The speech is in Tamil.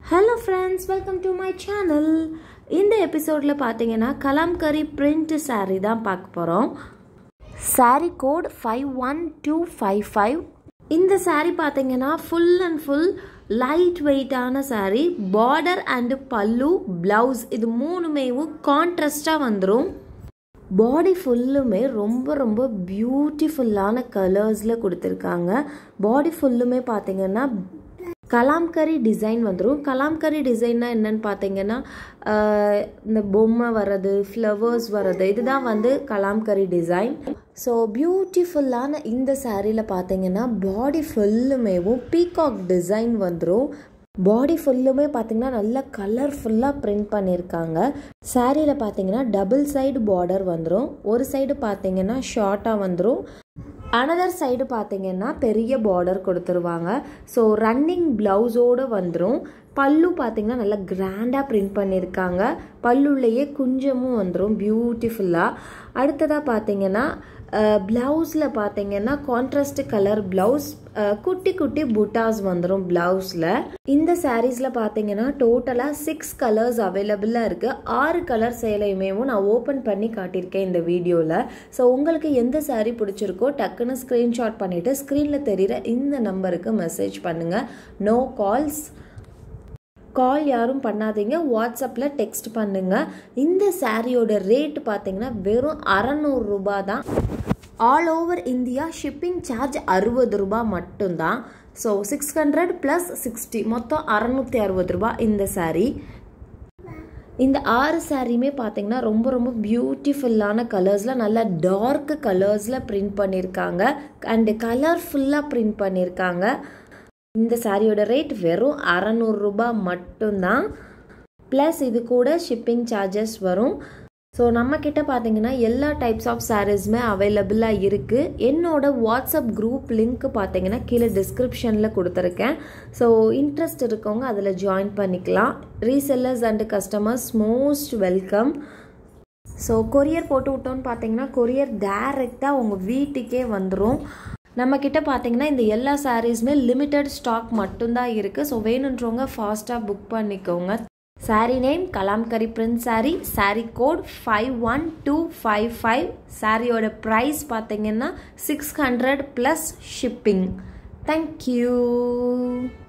hello friends welcome to my channel இந்த எபிசோடில் பார்த்தீங்கன்னா கலாம்கரி பிரிண்ட் saree தான் பார்க்க போகிறோம் saree code five one two five five இந்த saree பார்த்தீங்கன்னா ஃபுல் அண்ட் ஃபுல் லைட் வெயிட்டான saree border and pallu blouse இது மூணுமேவும் கான்ட்ராஸ்டாக வந்துடும் பாடி ஃபுல்லுமே ரொம்ப ரொம்ப பியூட்டிஃபுல்லான கலர்ஸில் கொடுத்துருக்காங்க பாடி ஃபுல்லுமே பார்த்தீங்கன்னா கலாம்கரி டிசைன் வந்துடும் கலாம்கரி டிசைன்னா என்னன்னு பார்த்தீங்கன்னா ஆஹ், இந்த பொம்மை வர்றது ஃப்ளவர்ஸ் வர்றது இதுதான் வந்து கலாம்கரி டிசைன் ஸோ பியூட்டிஃபுல்லான இந்த சாரியில் பார்த்தீங்கன்னா பாடி ஃபுல்லுமேவும் பீகாக் டிசைன் வந்துடும் பாடி ஃபுல்லுமே பார்த்தீங்கன்னா நல்லா கலர்ஃபுல்லாக பிரிண்ட் பண்ணியிருக்காங்க சாரியில் பார்த்தீங்கன்னா டபுள் சைடு பார்டர் வந்துடும் ஒரு சைடு பார்த்தீங்கன்னா ஷார்ட்டாக வந்துடும் அனதர் சைடு பார்த்தீங்கன்னா பெரிய பார்டர் கொடுத்துருவாங்க ஸோ ரன்னிங் ப்ளவுஸோடு வந்துடும் பல்லு பார்த்தீங்கன்னா நல்லா கிராண்டாக பிரிண்ட் பண்ணியிருக்காங்க பல்லுள்ளேயே குஞ்சமும் வந்துடும் பியூட்டிஃபுல்லாக அடுத்ததாக பார்த்தீங்கன்னா ப்ளவுஸில் பார்த்தீங்கன்னா கான்ட்ராஸ்ட் கலர் ப்ளவுஸ் குட்டி குட்டி புட்டாஸ் வந்துடும் ப்ளவுஸில் இந்த சாரீஸில் பார்த்தீங்கன்னா டோட்டலாக சிக்ஸ் கலர்ஸ் அவைலபிளாக இருக்குது ஆறு கலர் சேலையுமேவும் நான் ஓப்பன் பண்ணி காட்டியிருக்கேன் இந்த வீடியோவில் ஸோ உங்களுக்கு எந்த saree பிடிச்சிருக்கோ டக்குன்னு ஸ்க்ரீன்ஷாட் பண்ணிவிட்டு ஸ்க்ரீனில் தெரிகிற இந்த நம்பருக்கு மெசேஜ் பண்ணுங்கள் நோ கால்ஸ் கால் யாரும் பண்ணாதீங்க வாட்ஸ்அப்பில் டெக்ஸ்ட் பண்ணுங்க இந்த சாரியோட ரேட் பார்த்தீங்கன்னா வெறும் அறநூறு ரூபாய் தான் all over India shipping charge அறுபது ரூபாய் மட்டும்தான் so six hundred plus sixty மொத்தம் அறநூற்றி அறுபது ரூபாய் இந்த saree இந்த ஆறு சாரியுமே பார்த்தீங்கன்னா ரொம்ப ரொம்ப பியூட்டிஃபுல்லான கலர்ஸில் நல்லா டார்க் கலர்ஸில் பிரிண்ட் பண்ணியிருக்காங்க அண்டு கலர்ஃபுல்லாக பிரிண்ட் பண்ணியிருக்காங்க இந்த சாரியோட ரேட் வெறும் அறநூறுரூபா மட்டும்தான் ப்ளஸ் இது கூட ஷிப்பிங் சார்ஜஸ் வரும் ஸோ நம்மக்கிட்ட பார்த்தீங்கன்னா எல்லா டைப்ஸ் ஆஃப் சாரீஸுமே அவைலபிளாக இருக்குது என்னோட வாட்ஸ்அப் குரூப் லிங்க் பார்த்தீங்கன்னா கீழே டிஸ்கிரிப்ஷனில் கொடுத்துருக்கேன் ஸோ இன்ட்ரெஸ்ட் இருக்கவங்க அதில் ஜாயின் பண்ணிக்கலாம் resellers and customers most welcome so courier போட்டு விட்டோன்னு பார்த்தீங்கன்னா கொரியர் டைரெக்டாக உங்கள் வீட்டுக்கே வந்துடும் நம்மக்கிட்ட பார்த்தீங்கன்னா இந்த எல்லா சாரீஸுமே லிமிட்டட் ஸ்டாக் மட்டும்தான் இருக்குது ஸோ வேணுன்றவங்க ஃபாஸ்ட்டாக புக் பண்ணிக்கோங்க saree name kalamkari print saree saree code five one two five five சாரியோட ப்ரைஸ் பார்த்தீங்கன்னா six hundred plus shipping thank you